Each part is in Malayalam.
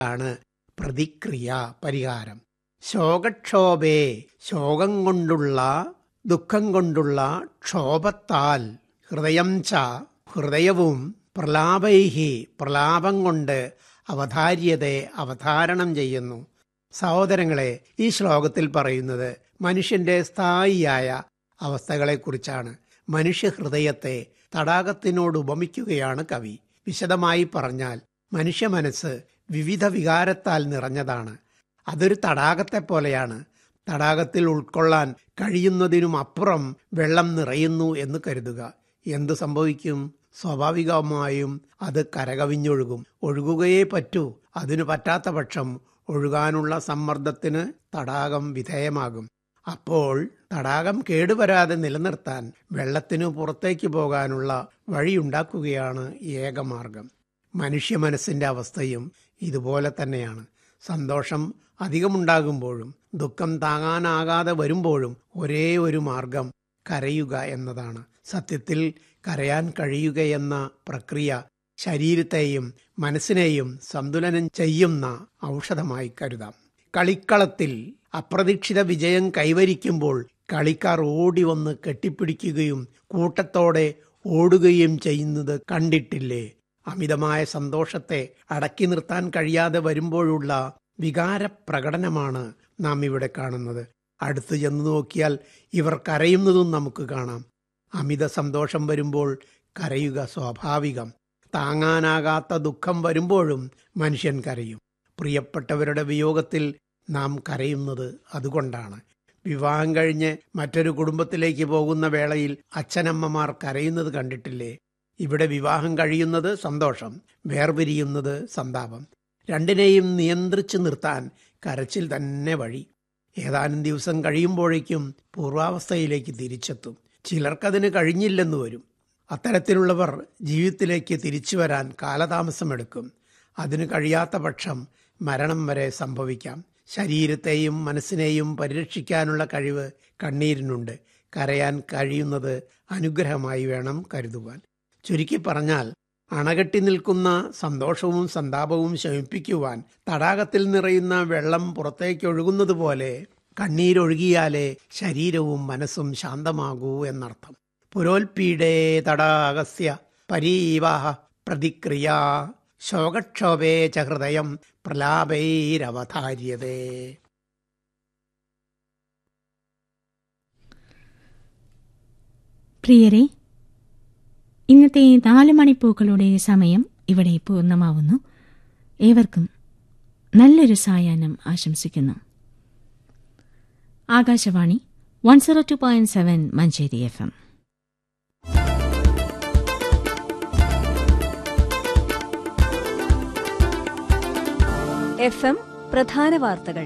ആണ് പ്രതിക്രിയ പരിഹാരം ശോകക്ഷോഭേ ശോകം കൊണ്ടുള്ള ദുഃഖം കൊണ്ടുള്ള ക്ഷോഭത്താൽ ഹൃദയം ച ഹൃദയവും പ്രലാപൈഹി പ്രലാപം കൊണ്ട് അവതാര്യതെ അവതാരണം ചെയ്യുന്നു സഹോദരങ്ങളെ ഈ ശ്ലോകത്തിൽ പറയുന്നത് മനുഷ്യന്റെ സ്ഥായിയായ അവസ്ഥകളെക്കുറിച്ചാണ് മനുഷ്യഹൃദയത്തെ തടാകത്തിനോട് ഉപമിക്കുകയാണ് കവി വിശദമായി പറഞ്ഞാൽ മനുഷ്യ മനസ്സ് വിവിധ വികാരത്താൽ നിറഞ്ഞതാണ് അതൊരു തടാകത്തെ പോലെയാണ് തടാകത്തിൽ ഉൾക്കൊള്ളാൻ കഴിയുന്നതിനും അപ്പുറം വെള്ളം നിറയുന്നു എന്ന് കരുതുക എന്തു സംഭവിക്കും സ്വാഭാവികമായും അത് കരകവിഞ്ഞൊഴുകും ഒഴുകുകയേ പറ്റൂ അതിനു പറ്റാത്ത പക്ഷം ഒഴുകാനുള്ള സമ്മർദ്ദത്തിന് തടാകം വിധേയമാകും അപ്പോൾ തടാകം കേടുവരാതെ നിലനിർത്താൻ വെള്ളത്തിനു പുറത്തേക്ക് പോകാനുള്ള വഴിയുണ്ടാക്കുകയാണ് ഏകമാർഗം മനുഷ്യ മനസ്സിന്റെ അവസ്ഥയും ഇതുപോലെ തന്നെയാണ് സന്തോഷം അധികമുണ്ടാകുമ്പോഴും ദുഃഖം താങ്ങാനാകാതെ വരുമ്പോഴും ഒരേ ഒരു മാർഗം കരയുക എന്നതാണ് സത്യത്തിൽ കരയാൻ കഴിയുകയെന്ന പ്രക്രിയ ശരീരത്തെയും മനസ്സിനെയും സന്തുലനം ചെയ്യുന്ന ഔഷധമായി കരുതാം കളിക്കളത്തിൽ അപ്രതീക്ഷിത വിജയം കൈവരിക്കുമ്പോൾ കളിക്കാർ ഓടി വന്ന് കെട്ടിപ്പിടിക്കുകയും കൂട്ടത്തോടെ ഓടുകയും ചെയ്യുന്നത് കണ്ടിട്ടില്ലേ അമിതമായ സന്തോഷത്തെ അടക്കി നിർത്താൻ കഴിയാതെ വരുമ്പോഴുള്ള വികാര പ്രകടനമാണ് നാം ഇവിടെ കാണുന്നത് അടുത്തു ചെന്ന് നോക്കിയാൽ ഇവർ കരയുന്നതും നമുക്ക് കാണാം അമിത സന്തോഷം വരുമ്പോൾ കരയുക സ്വാഭാവികം താങ്ങാനാകാത്ത ദുഃഖം വരുമ്പോഴും മനുഷ്യൻ കരയും പ്രിയപ്പെട്ടവരുടെ വിയോഗത്തിൽ നാം കരയുന്നത് അതുകൊണ്ടാണ് വിവാഹം കഴിഞ്ഞ് മറ്റൊരു കുടുംബത്തിലേക്ക് പോകുന്ന വേളയിൽ അച്ഛനമ്മമാർ കരയുന്നത് കണ്ടിട്ടില്ലേ ഇവിടെ വിവാഹം കഴിയുന്നത് സന്തോഷം വേർപിരിയുന്നത് സന്താപം രണ്ടിനെയും നിയന്ത്രിച്ചു നിർത്താൻ കരച്ചിൽ തന്നെ വഴി ഏതാനും ദിവസം കഴിയുമ്പോഴേക്കും പൂർവാവസ്ഥയിലേക്ക് തിരിച്ചെത്തും ചിലർക്കതിന് കഴിഞ്ഞില്ലെന്ന് വരും അത്തരത്തിലുള്ളവർ ജീവിതത്തിലേക്ക് തിരിച്ചു വരാൻ കാലതാമസമെടുക്കും അതിന് കഴിയാത്ത പക്ഷം മരണം വരെ സംഭവിക്കാം ശരീരത്തെയും മനസ്സിനെയും പരിരക്ഷിക്കാനുള്ള കഴിവ് കണ്ണീരിനുണ്ട് കരയാൻ കഴിയുന്നത് അനുഗ്രഹമായി വേണം കരുതുവാൻ ചുരുക്കി പറഞ്ഞാൽ അണകെട്ടി നിൽക്കുന്ന സന്തോഷവും സന്താപവും ശമിപ്പിക്കുവാൻ തടാകത്തിൽ നിറയുന്ന വെള്ളം പുറത്തേക്ക് ഒഴുകുന്നത് പോലെ കണ്ണീരൊഴുകിയാലേ ശരീരവും മനസ്സും ശാന്തമാകൂ എന്നർത്ഥം പുരോൽപീഡേ തടാകസ്യ പരീവാഹ പ്രതിക്രിയ ശോകക്ഷോഭേ ച ഹൃദയം പ്രലാപൈരവതാര്യതേ പ്രിയരെ ഇന്നത്തെ നാല് മണിപ്പൂക്കളുടെ സമയം ഇവിടെ പൂർണ്ണമാവുന്നു ഏവർക്കും നല്ലൊരു സായാഹ്നം ആശംസിക്കുന്നു Akashvani one zero two point seven Manjeri F M F M പ്രധാന വാർത്തകൾ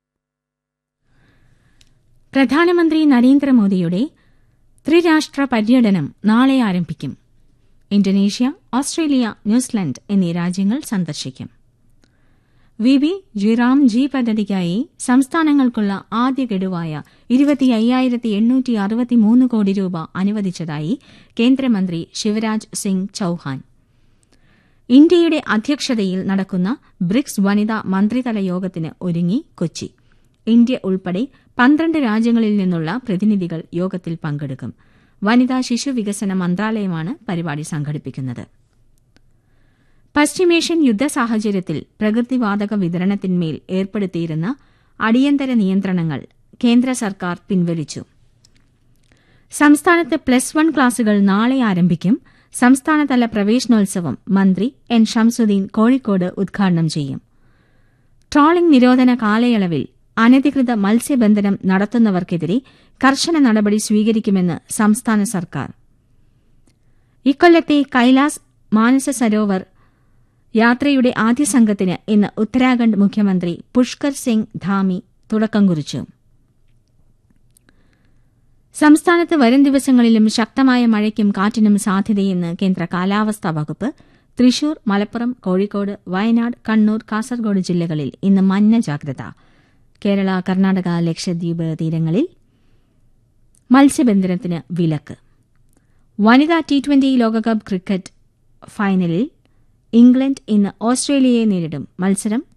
പ്രധാനമന്ത്രി നരേന്ദ്രമോദിയുടെ ത്രിരാഷ്ട്ര പര്യടനം നാളെ ആരംഭിക്കും ഇന്തോനേഷ്യ ഓസ്ട്രേലിയ ന്യൂസിലൻഡ് എന്നീ രാജ്യങ്ങൾ സന്ദർശിക്കും വി ബി ജിറാം ജി പദ്ധതിക്കായി സംസ്ഥാനങ്ങൾക്കുള്ള ആദ്യ ഗഡുവായ ഇരുപത്തി അയ്യായിരത്തി എണ്ണൂറ്റി അറുപത്തിമൂന്ന് കോടി രൂപ അനുവദിച്ചതായി കേന്ദ്രമന്ത്രി ശിവരാജ് സിംഗ് ചൌഹാൻ ഇന്ത്യയുടെ അധ്യക്ഷതയിൽ നടക്കുന്ന ബ്രിക്സ് വനിതാ മന്ത്രിതല യോഗത്തിന് ഒരുങ്ങി കൊച്ചി ഇന്ത്യ ഉൾപ്പെടെ പന്ത്രണ്ട് രാജ്യങ്ങളിൽ നിന്നുള്ള പ്രതിനിധികൾ യോഗത്തിൽ പങ്കെടുക്കും വനിതാ ശിശു വികസന മന്ത്രാലയമാണ് പരിപാടി സംഘടിപ്പിക്കുന്നത് പശ്ചിമേഷ്യൻ യുദ്ധ സാഹചര്യത്തിൽ പ്രകൃതിവാതക വിതരണത്തിന്മേൽ ഏർപ്പെടുത്തിയിരുന്ന അടിയന്തര നിയന്ത്രണങ്ങൾ കേന്ദ്ര സർക്കാർ പിൻവലിച്ചു സംസ്ഥാനത്ത് പ്ലസ് വൺ ക്ലാസുകൾ നാളെ ആരംഭിക്കും സംസ്ഥാനതല പ്രവേശനോത്സവം മന്ത്രി എൻ ഷംസുദ്ദീൻ കോഴിക്കോട് ഉദ്ഘാടനം ചെയ്യും ട്രോളിംഗ് നിരോധന കാലയളവിൽ അനധികൃത മത്സ്യബന്ധനം നടത്തുന്നവർക്കെതിരെ കർശന നടപടി സ്വീകരിക്കുമെന്ന് സംസ്ഥാന സർക്കാർ ഇക്കൊല്ലത്തെ കൈലാസ് മാനസ സരോവർ യാത്രയുടെ ആദ്യ സംഘത്തിന് ഇന്ന് ഉത്തരാഖണ്ഡ് മുഖ്യമന്ത്രി പുഷ്കർ സിംഗ് ധാമി തുടക്കം കുറിച്ചു സംസ്ഥാനത്ത് വരും ദിവസങ്ങളിലും ശക്തമായ മഴയ്ക്കും കാറ്റിനും സാധ്യതയെന്ന് കേന്ദ്ര കാലാവസ്ഥാ വകുപ്പ് തൃശൂർ മലപ്പുറം കോഴിക്കോട് വയനാട് കണ്ണൂർ കാസർഗോഡ് ജില്ലകളിൽ ഇന്ന് മഞ്ഞ ജാഗ്രത കേരള കർണാടക ലക്ഷദ്വീപ് തീരങ്ങളിൽ മത്സ്യബന്ധനത്തിന് വിലക്ക് വനിതാ ടി ട്വന്റി ലോകകപ്പ് ക്രിക്കറ്റ് ഫൈനലിൽ ഇംഗ്ലണ്ട് ഇന്ന് ഓസ്ട്രേലിയയെ നേരിടും മത്സരം